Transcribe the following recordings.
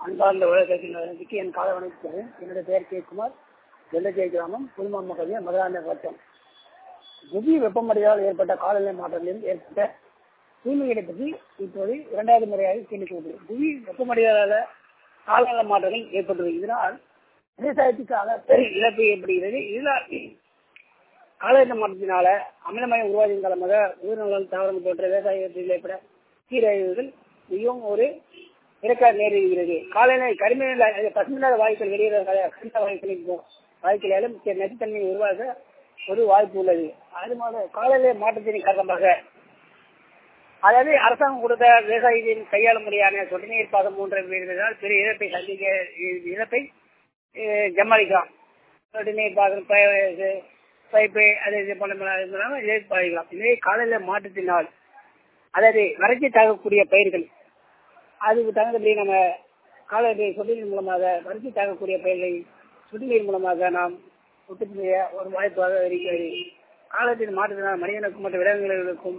அன்பார்ந்த உலகத்திற்கு என் கால வணக்கம் என்னுடைய பெயர் கே குமார் வெள்ளச்சேரி கிராமம் புதுமாம கவிய மதுராந்த வட்டம் புவி வெப்பமடையால் ஏற்பட்ட காலநிலை மாற்றங்களில் ஏற்பட்ட தூய்மைகளை பற்றி இப்போது இரண்டாவது முறையாக கேள்விக்கிறது புவி வெப்பமடையால காலநிலை மாற்றங்கள் ஏற்பட்டுள்ளது இதனால் விவசாயத்துக்கான பெரிய இழப்பு ஏற்படுகிறது இதனால் காலநிலை மாற்றத்தினால அமிலமயம் உருவாதின் காலமாக உயிரினங்கள் தாவரங்கள் போன்ற விவசாயத்தில் ஏற்பட சீரழிவுகள் மிகவும் ஒரு இறக்க நேரிடுகிறது காலநிலை கருமையில பசுமையில்லாத வாயுக்கள் வெளியேற கரிம வாயுக்களின் வாயுக்களாலும் நச்சுத்தன்மையை உருவாக ஒரு வாய்ப்பு உள்ளது அது மாதிரி காலநிலை மாற்றத்தின் காரணமாக அதாவது அரசாங்கம் கொடுத்த விவசாயிகளின் கையாள முறையான சொட்டு நீர் பாதம் போன்ற வீடுகளால் பெரிய இழப்பை சந்திக்க இழப்பை சமாளிக்கலாம் சொட்டு நீர் பாதம் பைப்பு அது இது போன்ற இதை பாதிக்கலாம் இதே காலநிலை மாற்றத்தினால் அதாவது வறட்சி தாக்கக்கூடிய பயிர்கள் அதுக்கு தகுந்தபடி நம்ம காலநிலை சொட்டு நீர் மூலமாக வறட்சி தாக்கக்கூடிய பயிர்களை சொட்டு நீர் மூலமாக நாம் உற்பத்தி செய்ய ஒரு வாய்ப்பாக இருக்கிறது காலத்தின் மாற்றத்தினால் மனிதனுக்கும் மற்ற விலங்குகளுக்கும்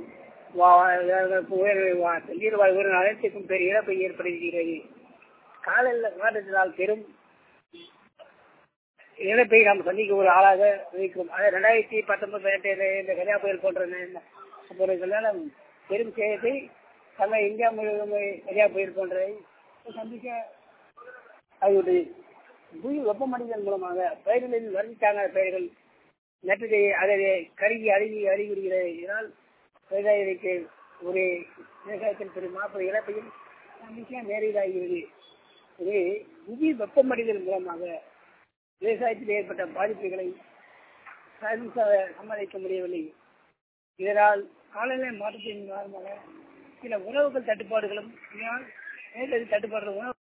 நீர்வாழ் உயிரின அனைத்துக்கும் பெரிய இழப்பை ஏற்படுத்துகிறது காலநிலை மாற்றத்தினால் பெரும் இழப்பை நாம் சந்திக்க ஒரு ஆளாக இருக்கிறோம் அதாவது ரெண்டாயிரத்தி பத்தொன்பது பதினெட்டு இந்த கன்னியா புயல் போன்ற பொருட்களால் பெரும் சேதத்தை நம்ம இந்தியா முழுவதும் கன்னியா புயல் போன்றதை சந்திக்க ஆகிவிட்டது புவி வெப்பமடைதல் மூலமாக பயிர்களில் வறட்சிக்கான பயிர்கள் நட்டு அதை கருகி அழுகி அழுகிவிடுகிறது இதனால் விவசாயிகளுக்கு ஒரு விவசாயத்தில் பெரும் மாற்ற இழப்பையும் சந்திக்க நேரிடாகிறது இது புவி வெப்பமடைதல் மூலமாக விவசாயத்தில் ஏற்பட்ட பாதிப்புகளை சமாளிக்க முடியவில்லை இதனால் காலநிலை மாற்றத்தின் காரணமாக சில உணவுகள் தட்டுப்பாடுகளும் இதனால் தட்டுப்பாடுகள் உணவு